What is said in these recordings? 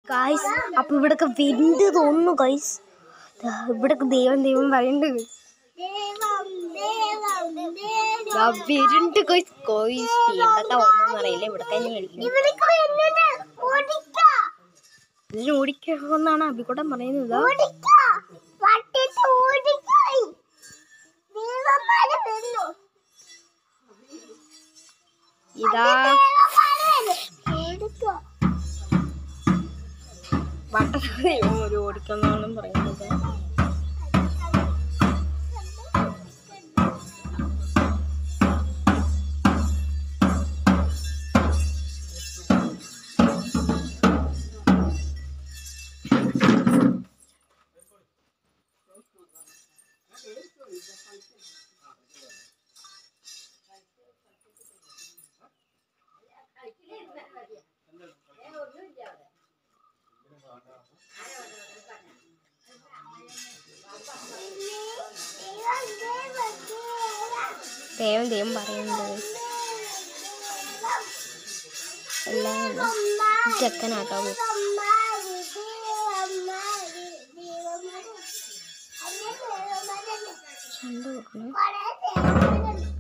Guys അപ്പൊ ഇവിടൊക്കെ വെന്ത് തോന്നുന്നു ഗൈസ് ഇവിടൊക്കെ ദൈവം ദൈവം പറയുന്നുണ്ട് guys. ദാ വരുന്നുണ്ട് ഗൈസ് ഗൈസ് എവിടൊക്കെ വന്നെന്ന് അറിയില്ല ഇവിടൊക്കെ തന്നെ കളിക്കുന്നു ഇതിന് ഓടിക്കാന്നാണ് അഭികൂടം പറയുന്നത് ഇതാ വട്ടദൈവം ഒരു ഓടിക്കാന്നാണ് പറയുന്നത് ദൈവം ദൈവം പറയുന്നത് എല്ലാം ചെക്കനാട്ടോ ചണ്ട കൊടുക്കണം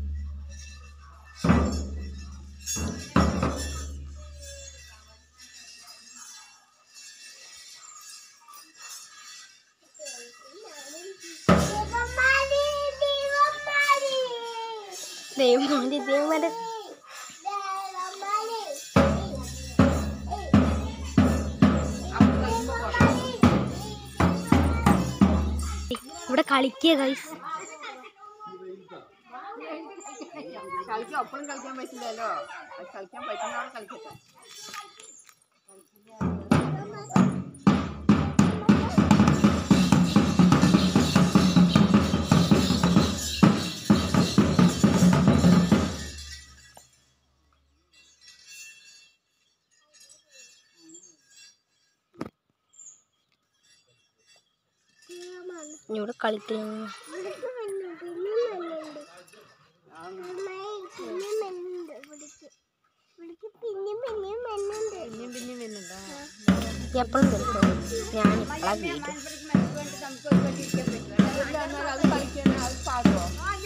ദൈവം മതി ദൈവം മതി ഇവിടെ കളിക്കുക ഗൈസ് കളിക്കാൻ ഒപ്പഴും കളിക്കാൻ പറ്റില്ലല്ലോ അത് കളിക്കാൻ പറ്റുന്നവിടെ കളിക്കട്ടെ ഇവിടെ കളിക്കുന്നു പിന്നെയും പിന്നെയും വരുന്നുണ്ടോ എപ്പോഴും കളിക്കും ഞാൻ ഇപ്പോഴാ വീട് അത് കളിക്കാൻ അത് പാടുവോ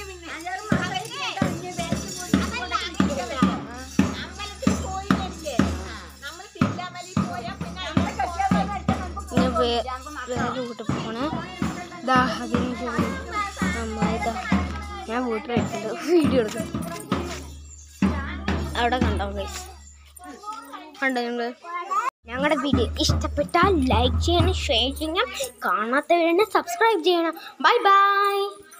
ഇങ്ങനെ വേ- വേറെ വീട്ടിൽ പോണേ ഇതാ അതിന് പോയി അമ്മ ഇതാ ഞാൻ വീട്ടിൽ വെച്ചിട്ടുണ്ട് വീഡിയോ എടുക്കും അവിടെ കണ്ടോ ഗൈസ് കണ്ടോ നിങ്ങൾ ഞങ്ങളുടെ വീഡിയോ ഇഷ്ടപ്പെട്ടാൽ ലൈക്ക് ചെയ്യണം ഷെയർ ചെയ്യണം കാണാത്തവരെ സബ്സ്ക്രൈബ് ചെയ്യണം ബൈ ബൈ